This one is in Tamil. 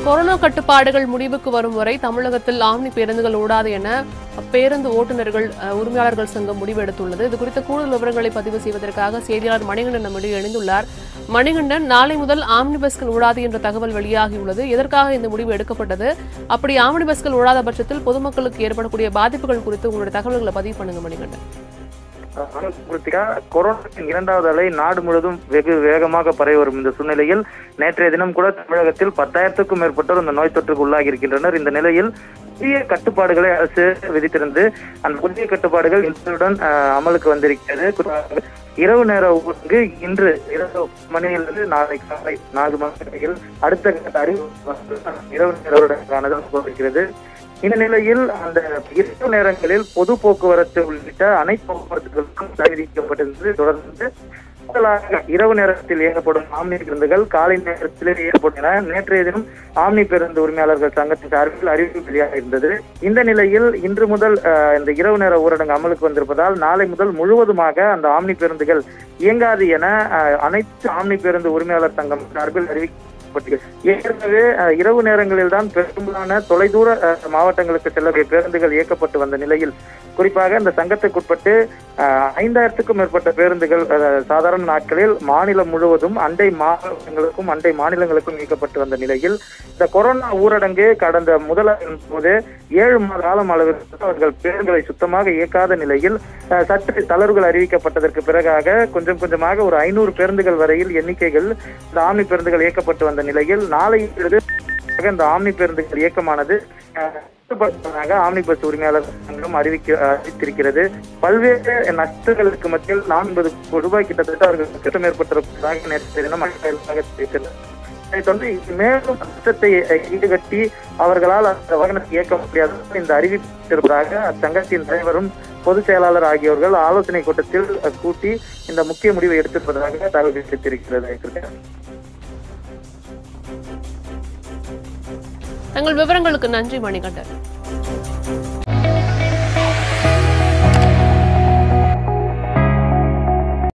கொரோனா கட்டுப்பாடுகள் முடிவுக்கு வரும் வரை தமிழகத்தில் ஆம்னி பேருந்துகள் ஓடாது என பேருந்து ஓட்டுநர்கள் அஹ், உரிமையாளர்கள் சங்கம் முடிவெடுத்துள்ளது இது குறித்த கூடுதல் விவரங்களை பதிவு செய்வதற்காக செய்தியாளர் மணிகண்டன் நம்மிடையே இணைந்துள்ளார் மணிகண்டன் நாளை முதல் ஆம்னி பஸ்கள் ஓடாது என்ற தகவல் வெளியாகியுள்ளது எதற்காக இந்த முடிவு எடுக்கப்பட்டது அப்படி ஆம்னி பஸ்கள் ஓடாத பட்சத்தில் பொதுமக்களுக்கு ஏற்படக்கூடிய பாதிப்புகள் குறித்து உங்களுடைய தகவல்களை பதிவு பண்ணுங்க மணிகண்டன் கிருத்திகா கொரோனாவின் இரண்டாவது அலை நாடு முழுவதும் வெகு வேகமாக பரவி வரும் இந்த சூழ்நிலையில் நேற்றைய தினம் கூட தமிழகத்தில் பத்தாயிரத்துக்கும் மேற்பட்டோர் இந்த நோய் தொற்றுக்கு உள்ளாகி இருக்கின்றனர் இந்த நிலையில் புதிய கட்டுப்பாடுகளை அரசு விதித்திருந்து அந்த புதிய கட்டுப்பாடுகள் இன்றுடன் அஹ், அமலுக்கு வந்திருக்கிறது குறிப்பாக இரவு நேர ஊரடங்கு இன்று இரவு மணியிலிருந்து நாளை காலை நான்கு மணி வரையில் அடுத்த கட்ட அறிவிப்பு வந்து இரவு நேர ஊரடங்கானது போகிறது இந்த நிலையில் அந்த இரவு நேரங்களில் பொது போக்குவரத்து உள்ளிட்ட அனைத்து போக்குவரத்துகளுக்கும் தடை விதிக்கப்பட்டிருந்தது தொடர்ந்து முதலாக இரவு நேரத்தில் இயக்கப்படும் ஆம்னி பேருந்துகள் காலை நேரத்தில் இயக்கப்படும் என நேற்றைய தினம் ஆம்னி பேருந்து உரிமையாளர்கள் சங்கத்தின் சார்பில் அறிவிப்பு வெளியாக இருந்தது இந்த நிலையில் இன்று முதல் அஹ், இந்த இரவு நேர ஊரடங்கு அமலுக்கு வந்திருப்பதால் நாளை முதல் முழுவதுமாக அந்த ஆம்னி பேருந்துகள் இயங்காது என அஹ், அனைத்து ஆம்னி பேருந்து உரிமையாளர் சங்கம் சார்பில் அறிவிக்கப்பட்டது ஏற்கனவே அஹ், இரவு நேரங்களில் தான் பெரும்பாலான தொலைதூர அஹ், மாவட்டங்களுக்கு செல்லக்கூடிய பேருந்துகள் இயக்கப்பட்டு வந்த நிலையில் குறிப்பாக இந்த சங்கத்துக்குட்பட்டு அஹ், ஐந்தாயிரத்துக்கும் மேற்பட்ட பேருந்துகள் அஹ், சாதாரண நாட்களில் மாநிலம் முழுவதும் அண்டை மாவட்டங்களுக்கும் அண்டை மாநிலங்களுக்கும் இயக்கப்பட்டு வந்த நிலையில் இந்த கொரோனா ஊரடங்கு கடந்த முதலாளின் போது ஏழு மாத காலம் அளவிற்கு அவர்கள் பேருந்துகளை சுத்தமாக இயக்காத நிலையில் அஹ், சற்று தளர்வுகள் அறிவிக்கப்பட்டதற்கு பிறகாக கொஞ்சம் கொஞ்சமாக ஒரு ஐநூறு பேருந்துகள் வரையில் எண்ணிக்கைகள் இந்த ஆம்னி பேருந்துகள் இயக்கப்பட்டு வந்த நிலையில் நாளையிலிருந்து இந்த ஆம்னி பேருந்துகள் இயக்கமானது அஹ், கட்டுப்படுத்துவதாக ஆம்னி பஸ் உரிமையாளர் சங்கம் அறிவிக்க அறிவித்திருக்கிறது பல்வேறு நஷ்டங்களுக்கு மத்தியில் நான்கு கோடி ரூபாய் கிட்டத்தட்ட அவர்கள் நஷ்டம் ஏற்பட்டிருப்பதாக நேற்று தினம் மக்களுக்காக தெரிவித்தனர் இதைத் தொடர்ந்து மேலும் நஷ்டத்தை அஹ், ஈடுகட்டி அவர்களால் அந்த வாகனத்தை இயக்க முடியாத இந்த அறிவித்திருப்பதாக அச்சங்கத்தின் தலைவரும் பொதுச் செயலாளர் ஆகியோர்கள் ஆலோசனை கூட்டத்தில் அஹ், கூட்டி இந்த முக்கிய முடிவை எடுத்திருப்பதாக தகவல் தெரிவித்திருக்கிறது கிருஷ்ணா. தங்கள் விவரங்களுக்கு நன்றி மணிகண்டன்